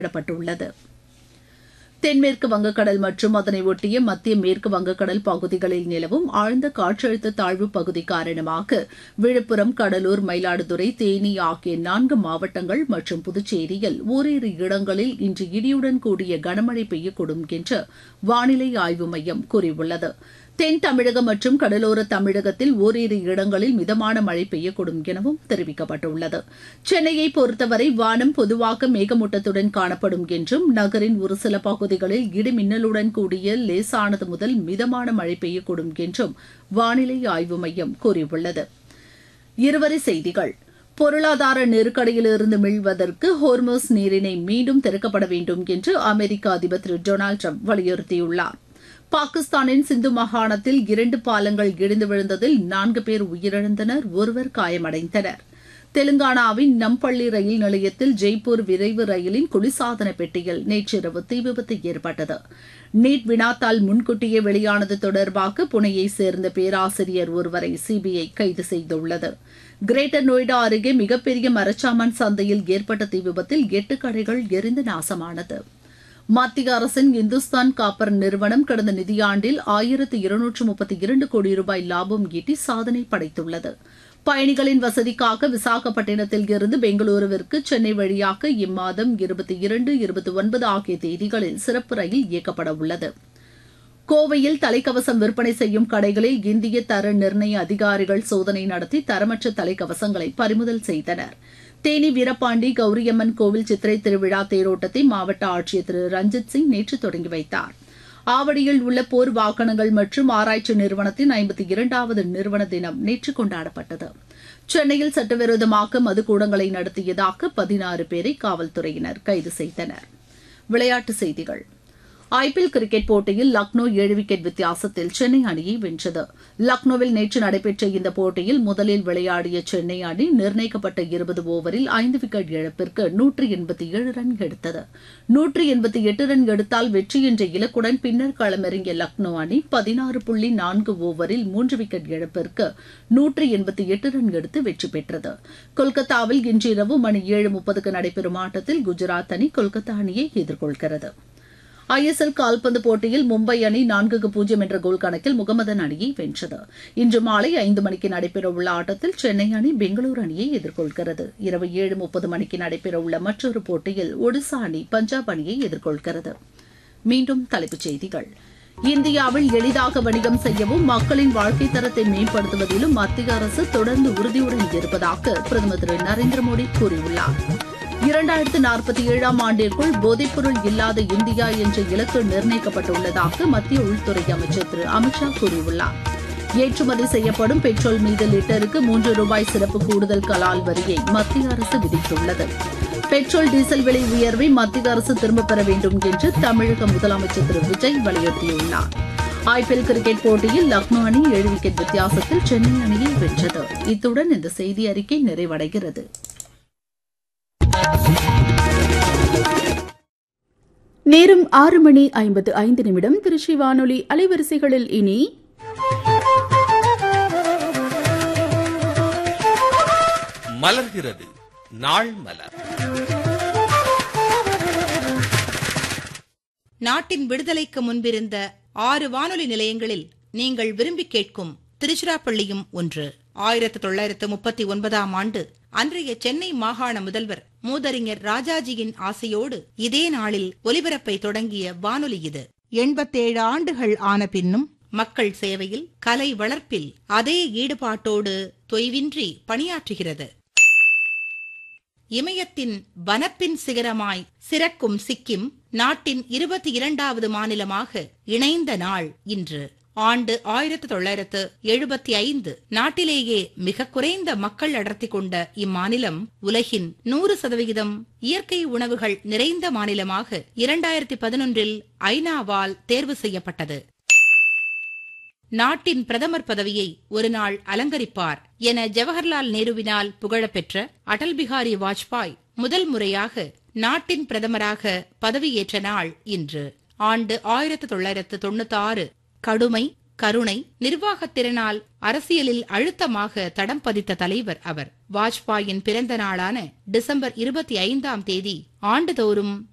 விடப்பட்டுள்ளது தென்மேற்கு வங்கக்கடல் மற்றும் அதனை ஒட்டிய மத்திய மேற்கு வங்கக்கடல் பகுதிகளில் நிலவும் ஆழ்ந்த காற்றழுத்த தாழ்வு பகுதி காரணமாக விழுப்புரம் கடலூர் மயிலாடுதுறை தேனி ஆகிய நான்கு மாவட்டங்கள் மற்றும் புதுச்சேரியில் ஓரிரு இடங்களில் இன்று இடியுடன் கூடிய கனமழை பெய்யக்கூடும் என்று வானிலை ஆய்வு மையம் கூறியுள்ளது தென் தமிழகம் மற்றும் கடலோர தமிழகத்தில் ஓரிரு இடங்களில் மிதமான மழை பெய்யக்கூடும் எனவும் தெரிவிக்கப்பட்டுள்ளது சென்னையை பொறுத்தவரை வானம் பொதுவாக மேகமூட்டத்துடன் காணப்படும் என்றும் நகரின் ஒரு சில பகுதிகளில் இடி மின்னலுடன் கூடிய லேசானது முதல் மிதமான மழை பெய்யக்கூடும் என்றும் வானிலை ஆய்வு மையம் கூறியுள்ளது இருவரி செய்திகள் பொருளாதார நெருக்கடியிலிருந்து மீள்வதற்கு ஹோர்மோஸ் நீரினை மீண்டும் திறக்கப்பட வேண்டும் என்று அமெரிக்க அதிபர் திரு டொனால்டு ட்ரம்ப் வலியுறுத்தியுள்ளார் பாகிஸ்தானின் சிந்து மாகாணத்தில் இரண்டு பாலங்கள் இடிந்து விழுந்ததில் நான்கு பேர் உயிரிழந்தனர் ஒருவர் காயமடைந்தனர் தெலுங்கானாவின் நம்பள்ளி ரயில் நிலையத்தில் ஜெய்ப்பூர் விரைவு ரயிலின் குளிர்சாதன பெட்டியில் நேற்றிரவு தீ விபத்து ஏற்பட்டது நீட் வினாத்தால் முன்கூட்டியே வெளியானது தொடர்பாக புனேயை சேர்ந்த பேராசிரியர் ஒருவரை சிபிஐ கைது செய்துள்ளது கிரேட்டர் நொய்டா அருகே மிகப்பெரிய மரச்சாமான் சந்தையில் ஏற்பட்ட தீ விபத்தில் எட்டு கடைகள் எரிந்து நாசமானது மத்திய அரசின் இந்துஸ்தான் காப்பர் நிறுவனம் கடந்த நிதியாண்டில் ஆயிரத்து இருநூற்று முப்பத்தி இரண்டு கோடி ரூபாய் லாபம் ஈட்டி சாதனை படைத்துள்ளது பயணிகளின் வசதிக்காக விசாகப்பட்டினத்தில் இருந்து பெங்களூருவிற்கு சென்னை வழியாக இம்மாதம் இருபத்தி இரண்டு இருபத்தி ஒன்பது ஆகிய தேதிகளில் சிறப்பு ரயில் இயக்கப்பட உள்ளது கோவையில் தலைக்கவசம் விற்பனை செய்யும் கடைகளில் இந்திய தர நிர்ணய அதிகாரிகள் சோதனை நடத்தி தரமற்ற தலைக்கவசங்களை பறிமுதல் செய்தனர் தேனி வீரபாண்டி கௌரியம்மன் கோவில் சித்திரை திருவிழா தேரோட்டத்தை மாவட்ட ஆட்சியர் திரு ரஞ்சித் சிங் நேற்று தொடங்கி வைத்தார் ஆவடியில் உள்ள போர் வாகனங்கள் மற்றும் ஆராய்ச்சி நிறுவனத்தின் ஐம்பத்தி இரண்டாவது நிறுவன தினம் நேற்று கொண்டாடப்பட்டது சென்னையில் சட்டவிரோதமாக மதுக்கூடங்களை நடத்தியதாக பதினாறு பேரை காவல்துறையினர் கைது செய்தனர் விளையாட்டுச் செய்திகள் ஐபிஎல் கிரிக்கெட் போட்டியில் லக்னோ ஏழு விக்கெட் வித்தியாசத்தில் சென்னை அணியை வென்றது லக்னோவில் நேற்று நடைபெற்ற இந்த போட்டியில் முதலில் விளையாடிய சென்னை அணி நிர்ணயிக்கப்பட்ட இருபது ஓவரில் ஐந்து விக்கெட் இழப்பிற்கு நூற்றி எண்பத்தி ஏழு ரன் எடுத்தது நூற்றி எண்பத்தி எட்டு ரன் எடுத்தால் வெற்றி என்ற இலக்குடன் பின்னர் களமிறங்கிய லக்னோ அணி பதினாறு புள்ளி நான்கு ஓவரில் மூன்று விக்கெட் இழப்பிற்கு நூற்றி எண்பத்தி எட்டு ரன் எடுத்து வெற்றி பெற்றது கொல்கத்தாவில் இன்றிரவு மணி ஏழு முப்பதுக்கு நடைபெறும் ஆட்டத்தில் குஜராத் அணி கொல்கத்தா அணியை எதிர்கொள்கிறது ஐஎஸ்எல் கால்பந்து போட்டியில் மும்பை அணி நான்குக்கு பூஜ்ஜியம் என்ற கோல் கணக்கில் முகமதன் அணியை வென்றது இன்று மாலை ஐந்து மணிக்கு நடைபெறவுள்ள ஆட்டத்தில் சென்னை அணி பெங்களூரு அணியை எதிர்கொள்கிறது இரவு ஏழு முப்பது மணிக்கு நடைபெறவுள்ள மற்றொரு போட்டியில் ஒடிசா அணி பஞ்சாப் அணியை எதிர்கொள்கிறது மீண்டும் தலைப்புச் செய்திகள் இந்தியாவில் எளிதாக வணிகம் செய்யவும் மக்களின் வாழ்க்கை தரத்தை மேம்படுத்துவதிலும் மத்திய அரசு தொடர்ந்து உறுதியுடன் இருப்பதாக பிரதமர் திரு நரேந்திர மோடி கூறியுள்ளார் இரண்டாயிரத்து நாற்பத்தி ஏழாம் ஆண்டிற்குள் போதைப்பொருள் இல்லாத இந்தியா என்ற இலக்கு நிர்ணயிக்கப்பட்டுள்ளதாக மத்திய உள்துறை அமைச்சர் திரு அமித்ஷா கூறியுள்ளார் ஏற்றுமதி செய்யப்படும் பெட்ரோல் மீது லிட்டருக்கு மூன்று ரூபாய் சிறப்பு கூடுதல் கலால் வரியை மத்திய அரசு விதித்துள்ளது பெட்ரோல் டீசல் விலை உயர்வை மத்திய அரசு திரும்பப் பெற வேண்டும் என்று தமிழக முதலமைச்சர் திரு விஜய் வலியுறுத்தியுள்ளார் ஐபிஎல் கிரிக்கெட் போட்டியில் லக்னோ அணி ஏழு விக்கெட் வித்தியாசத்தில் சென்னை அணியை வென்றது இத்துடன் இந்த செய்தி அறிக்கை நிறைவடைகிறது நேரம் ஆறு மணி ஐம்பது ஐந்து நிமிடம் திருச்சி வானொலி அலைவரிசைகளில் இனி மலர்கிறது நாள் மலர் நாட்டின் விடுதலைக்கு முன்பிருந்த ஆறு வானொலி நிலையங்களில் நீங்கள் விரும்பி கேட்கும் திருச்சிராப்பள்ளியும் ஒன்று ஆயிரத்து தொள்ளாயிரத்து முப்பத்தி ஒன்பதாம் ஆண்டு அன்றைய சென்னை மாகாண முதல்வர் மூதறிஞர் ராஜாஜியின் ஆசையோடு இதே நாளில் ஒலிபரப்பை தொடங்கிய வானொலி இது எண்பத்தேழு ஆண்டுகள் ஆன பின்னும் மக்கள் சேவையில் கலை வளர்ப்பில் அதே ஈடுபாட்டோடு தொய்வின்றி பணியாற்றுகிறது இமயத்தின் வனப்பின் சிகரமாய் சிறக்கும் சிக்கிம் நாட்டின் இருபத்தி இரண்டாவது மாநிலமாக இணைந்த நாள் இன்று ஆண்டு ஆயிரத்து தொள்ளாயிரத்து எழுபத்தி ஐந்து நாட்டிலேயே மிக குறைந்த மக்கள் அடர்த்தி கொண்ட இம்மாநிலம் உலகின் நூறு சதவிகிதம் இயற்கை உணவுகள் நிறைந்த மாநிலமாக இரண்டாயிரத்தி பதினொன்றில் ஐநாவால் தேர்வு செய்யப்பட்டது நாட்டின் பிரதமர் பதவியை ஒரு நாள் அலங்கரிப்பார் என ஜவஹர்லால் நேருவினால் புகழப்பெற்ற அடல் பிகாரி வாஜ்பாய் முதல் முறையாக நாட்டின் பிரதமராக பதவியேற்ற நாள் இன்று ஆண்டு ஆயிரத்து தொள்ளாயிரத்து தொண்ணூத்தி ஆறு கடுமை கருணை நிர்வாகத்திறனால் அரசியலில் அழுத்தமாக தடம் பதித்த தலைவர் அவர் வாஜ்பாயின் பிறந்த நாளான டிசம்பர் இருபத்தி ஐந்தாம் தேதி ஆண்டுதோறும்